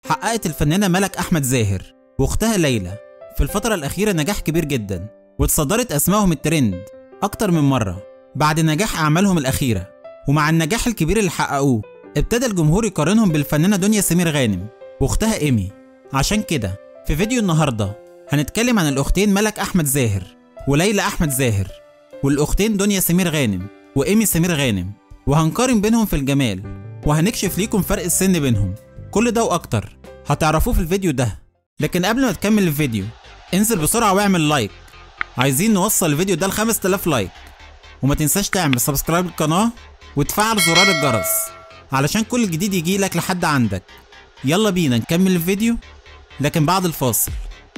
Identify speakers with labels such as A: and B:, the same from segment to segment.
A: حققت الفنانة ملك أحمد زاهر وأختها ليلى في الفترة الأخيرة نجاح كبير جدا واتصدرت أسمائهم الترند أكتر من مرة بعد نجاح أعمالهم الأخيرة ومع النجاح الكبير اللي حققوه ابتدى الجمهور يقارنهم بالفنانة دنيا سمير غانم وأختها إيمي عشان كده في فيديو النهاردة هنتكلم عن الأختين ملك أحمد زاهر وليلى أحمد زاهر والأختين دنيا سمير غانم وإيمي سمير غانم وهنقارن بينهم في الجمال وهنكشف ليكم فرق السن بينهم كل ده وأكتر هتعرفوه في الفيديو ده لكن قبل ما تكمل الفيديو انزل بسرعة واعمل لايك عايزين نوصل الفيديو ده ل 5000 لايك وما تنساش تعمل سبسكرايب للقناة وتفعل زرار الجرس علشان كل جديد يجي لك لحد عندك يلا بينا نكمل الفيديو لكن بعد الفاصل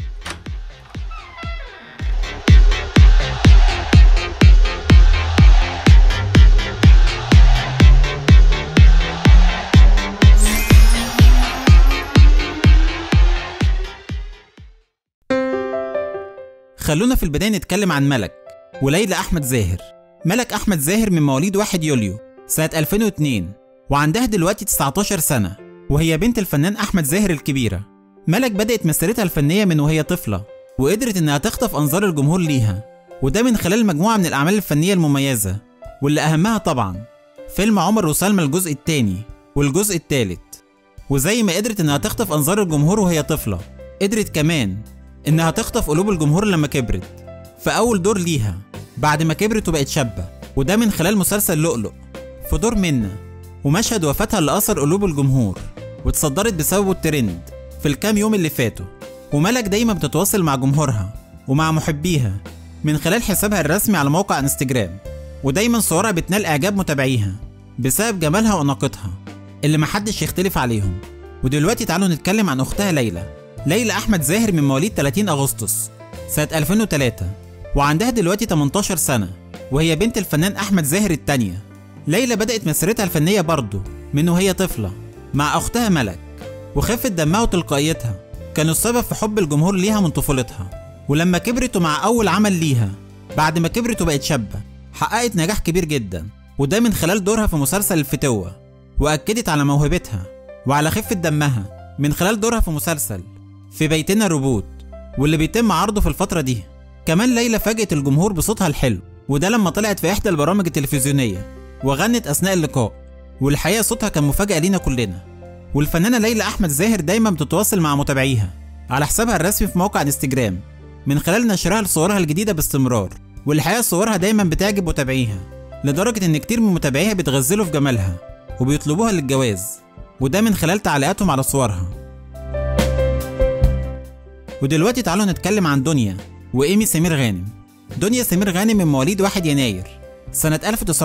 A: خلونا في البداية نتكلم عن ملك وليلى أحمد زاهر ملك أحمد زاهر من مواليد 1 يوليو سنة 2002 وعندها دلوقتي 19 سنة وهي بنت الفنان أحمد زاهر الكبيرة ملك بدأت مسيرتها الفنية من وهي طفلة وقدرت إنها تخطف أنظار الجمهور ليها وده من خلال مجموعة من الأعمال الفنية المميزة واللي أهمها طبعا فيلم عمر وسلمى الجزء الثاني والجزء الثالث وزي ما قدرت إنها تخطف أنظار الجمهور وهي طفلة قدرت كمان إنها تخطف قلوب الجمهور لما كبرت في أول دور ليها بعد ما كبرت وبقت شابة وده من خلال مسلسل لؤلؤ في دور منا ومشهد وفاتها اللي أثر قلوب الجمهور واتصدرت بسببه الترند في الكام يوم اللي فاتوا وملك دايما بتتواصل مع جمهورها ومع محبيها من خلال حسابها الرسمي على موقع انستجرام ودايما صورها بتنال إعجاب متابعيها بسبب جمالها وأناقتها اللي محدش يختلف عليهم ودلوقتي تعالوا نتكلم عن أختها ليلى ليلى أحمد زاهر من مواليد 30 أغسطس سنة 2003 وعندها دلوقتي 18 سنة وهي بنت الفنان أحمد زاهر التانية ليلى بدأت مسيرتها الفنية برضه من وهي طفلة مع أختها ملك وخفة دمها وتلقائيتها كانوا السبب في حب الجمهور ليها من طفولتها ولما كبرت ومع أول عمل ليها بعد ما كبرت وبقت شابة حققت نجاح كبير جدا وده من خلال دورها في مسلسل الفتوة وأكدت على موهبتها وعلى خفة دمها من خلال دورها في مسلسل في بيتنا روبوت واللي بيتم عرضه في الفترة دي كمان ليلى فاجئت الجمهور بصوتها الحلو وده لما طلعت في إحدى البرامج التلفزيونية وغنت أثناء اللقاء والحقيقة صوتها كان مفاجأة لينا كلنا والفنانة ليلى أحمد زاهر دايما بتتواصل مع متابعيها على حسابها الرسمي في موقع انستجرام من خلال نشرها لصورها الجديدة باستمرار والحقيقة صورها دايما بتعجب متابعيها لدرجة إن كتير من متابعيها بيتغزلوا في جمالها وبيطلبوها للجواز وده من خلال تعليقاتهم على صورها ودلوقتي تعالوا نتكلم عن دنيا وإيمي سمير غانم دنيا سمير غانم من مواليد 1 يناير سنة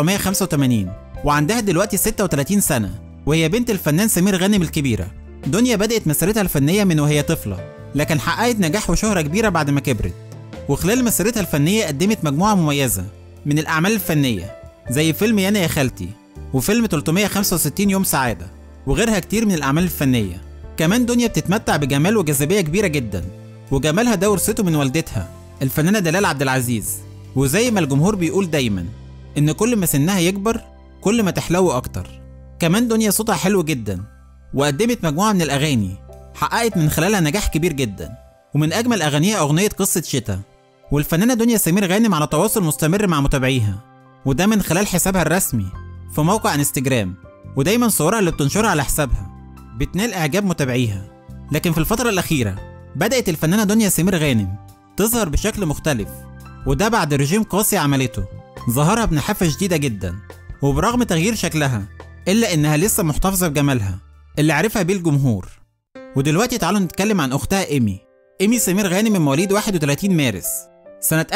A: 1985 وعندها دلوقتي 36 سنة وهي بنت الفنان سمير غانم الكبيرة دنيا بدأت مسيرتها الفنية من وهي طفلة لكن حققت نجاح وشهرة كبيرة بعد ما كبرت وخلال مسيرتها الفنية قدمت مجموعة مميزة من الأعمال الفنية زي فيلم يانا يا خالتي وفيلم 365 يوم سعادة وغيرها كتير من الأعمال الفنية كمان دنيا بتتمتع بجمال وجاذبية كبيرة جدا وجمالها ده ورثته من والدتها الفنانة دلال عبد العزيز وزي ما الجمهور بيقول دايما إن كل ما سنها يكبر كل ما تحلو أكتر كمان دنيا صوتها حلو جدا وقدمت مجموعة من الأغاني حققت من خلالها نجاح كبير جدا ومن أجمل أغانيها أغنية قصة شتاء والفنانة دنيا سمير غانم على تواصل مستمر مع متابعيها وده من خلال حسابها الرسمي في موقع انستجرام ودايما صورها اللي بتنشرها على حسابها بتنال إعجاب متابعيها لكن في الفترة الأخيرة بدأت الفنانة دنيا سمير غانم تظهر بشكل مختلف وده بعد رجيم قاسي عملته ظهرها بنحافة شديدة جدا وبرغم تغيير شكلها إلا إنها لسه محتفظة بجمالها اللي عرفها بيه الجمهور ودلوقتي تعالوا نتكلم عن أختها إيمي إيمي سمير غانم من مواليد 31 مارس سنة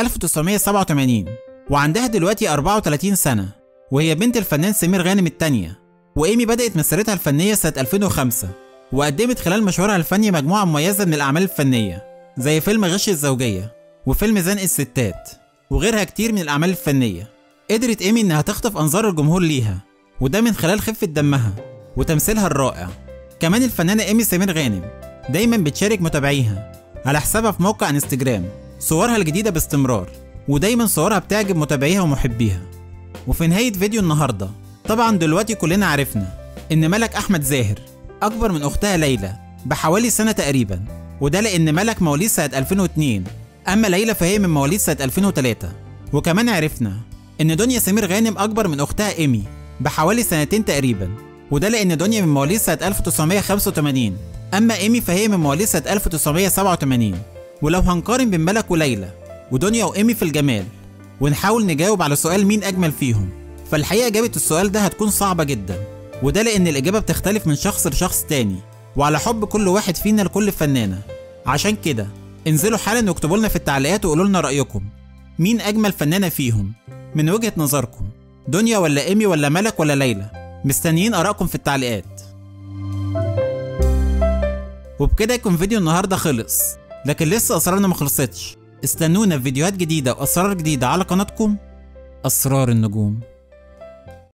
A: 1987 وعندها دلوقتي 34 سنة وهي بنت الفنان سمير غانم التانية وإيمي بدأت مسيرتها الفنية سنة 2005 وقدمت خلال مشوارها الفني مجموعة مميزة من الأعمال الفنية زي فيلم غش الزوجية وفيلم زنق الستات وغيرها كتير من الأعمال الفنية قدرت إيمي إنها تخطف أنظار الجمهور ليها وده من خلال خفة دمها وتمثيلها الرائع كمان الفنانة إيمي سمير غانم دايما بتشارك متابعيها على حسابها في موقع انستجرام صورها الجديدة باستمرار ودايما صورها بتعجب متابعيها ومحبيها وفي نهاية فيديو النهاردة طبعا دلوقتي كلنا عرفنا إن ملك أحمد زاهر أكبر من أختها ليلى بحوالي سنة تقريبا وده لأن ملك مواليد سنة 2002 أما ليلى فهي من مواليد سنة 2003 وكمان عرفنا إن دنيا سمير غانم أكبر من أختها إيمي بحوالي سنتين تقريبا وده لأن دنيا من مواليد سنة 1985 أما إيمي فهي من مواليد سنة 1987 ولو هنقارن بين ملك وليلى ودنيا وإيمي في الجمال ونحاول نجاوب على سؤال مين أجمل فيهم فالحقيقة إجابة السؤال ده هتكون صعبة جدا وده لأن الإجابة بتختلف من شخص لشخص تاني وعلى حب كل واحد فينا لكل فنانة عشان كده انزلوا حالا واكتبوا لنا في التعليقات وقولوا لنا رأيكم مين أجمل فنانة فيهم من وجهة نظركم دنيا ولا إيمي ولا ملك ولا ليلى مستنيين آرائكم في التعليقات وبكده يكون فيديو النهاردة خلص لكن لسه أسرارنا ما خلصتش استنونا في فيديوهات جديدة وأسرار جديدة على قناتكم أسرار النجوم